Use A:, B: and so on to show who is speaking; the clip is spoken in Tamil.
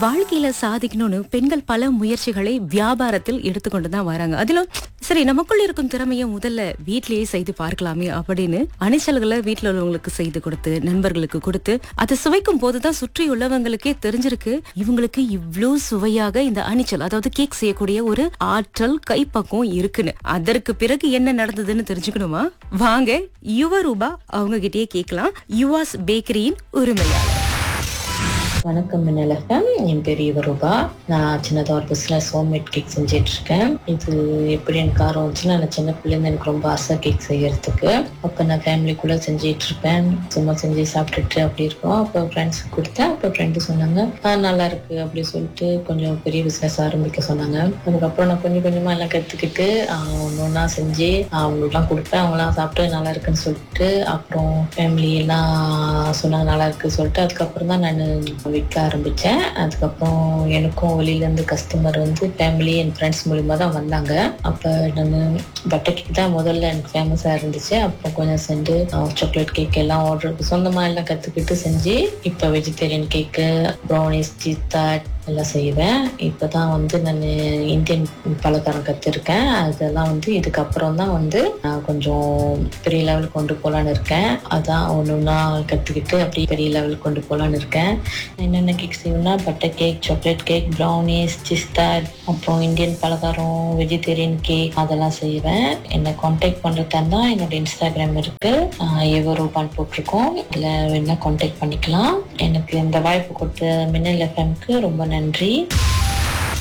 A: வாழ்க்கையில சாதிக்கணும்னு பெண்கள் பல முயற்சிகளை வியாபாரத்தில் எடுத்துக்கொண்டு தான் வராங்க அதிலும் சரி நமக்குள்ள இருக்கும் திறமையை முதல்ல வீட்டிலேயே செய்து பார்க்கலாமே அப்படின்னு அணிச்சல்களை வீட்டுல உள்ளவங்களுக்கு செய்து கொடுத்து நண்பர்களுக்கு கொடுத்து அதை சுவைக்கும் போதுதான் சுற்றி உள்ளவங்களுக்கே தெரிஞ்சிருக்கு இவங்களுக்கு இவ்ளோ சுவையாக இந்த அணிச்சல் அதாவது கேக் செய்யக்கூடிய ஒரு ஆற்றல் கைப்பக்குவம் இருக்குன்னு அதற்கு பிறகு என்ன நடந்ததுன்னு தெரிஞ்சுக்கணுமா வாங்க யுவ ரூபா அவங்க கிட்டயே கேட்கலாம் யுவாஸ் பேக்கரியின் உரிமையாளர்
B: வணக்கம் மின்னலகம் என் பேர் யுவரூபா நான் சின்னதாக ஒரு பிஸ்னஸ் ஹோம்மேட் கேக் செஞ்சுட்டு இருக்கேன் இது எப்படி எனக்கு ஆர்வம் வந்துச்சுன்னா நான் சின்ன பிள்ளைங்க எனக்கு ரொம்ப ஆசை கேக் செய்யறதுக்கு அப்போ நான் ஃபேமிலிக்குள்ளே செஞ்சிட்டு இருப்பேன் சும்மா செஞ்சு சாப்பிட்டுட்டு அப்படி இருக்கோம் அப்போ ஃப்ரெண்ட்ஸுக்கு கொடுத்தேன் அப்போ ஃப்ரெண்டு சொன்னாங்க "ஆ, நல்லா இருக்கு அப்படி சொல்லிட்டு கொஞ்சம் பெரிய பிஸ்னஸ் ஆரம்பிக்க சொன்னாங்க அதுக்கப்புறம் நான் கொஞ்சம் கொஞ்சமாக எல்லாம் கற்றுக்கிட்டு ஒன்று ஒன்றா செஞ்சு அவங்களுக்குலாம் கொடுப்பேன் அவங்களாம் சாப்பிட்டு நல்லா இருக்குன்னு சொல்லிட்டு அப்புறம் ஃபேமிலி எல்லாம் சொன்னாங்க நல்லா இருக்கு சொல்லிட்டு அதுக்கப்புறம் தான் நான் விற்க ஆரம்பித்தேன் அதுக்கப்புறம் எனக்கும் வெளியிலேருந்து கஸ்டமர் வந்து ஃபேமிலி என் ஃப்ரெண்ட்ஸ் மூலிமா தான் வந்தாங்க அப்போ நான் பட்டர் கேக் தான் முதல்ல எனக்கு ஃபேமஸாக இருந்துச்சு அப்புறம் கொஞ்சம் செஞ்சு சாக்லேட் கேக் எல்லாம் ஆர்டர் சொந்தமாக எல்லாம் கற்றுக்கிட்டு செஞ்சு இப்போ வெஜிடேரியன் கேக்கு ப்ரௌனிஸ் சீத்தாட் எல்லாம் செய்வேன் இப்போ தான் வந்து நான் இந்தியன் பலகாரம் கற்றுருக்கேன் அதெல்லாம் வந்து இதுக்கப்புறம் தான் வந்து நான் கொஞ்சம் பெரிய லெவலுக்கு கொண்டு போகலான்னு இருக்கேன் அதான் ஒன்று ஒன்றா கற்றுக்கிட்டு அப்படியே பெரிய லெவலுக்கு கொண்டு போகலான்னு இருக்கேன் என்னென்ன கேக் செய்வேன்னா butter cake chocolate cake brownies சிஸ்தாட் அப்புறம் இந்தியன் பலகாரம் வெஜிடேரியன் கேக் அதெல்லாம் செய்வேன் என்னை காண்டாக்ட் பண்ணுறதா இருந்தால் என்னோட இன்ஸ்டாகிராம் இருக்கு எவர் ரூபான்னு போட்டிருக்கோம் அதில் வேணா காண்டாக்ட் பண்ணிக்கலாம் எனக்கு இந்த வாய்ப்பு கொடுத்த மின்னல் எஃப்எம்க்கு ரொம்ப நன்றி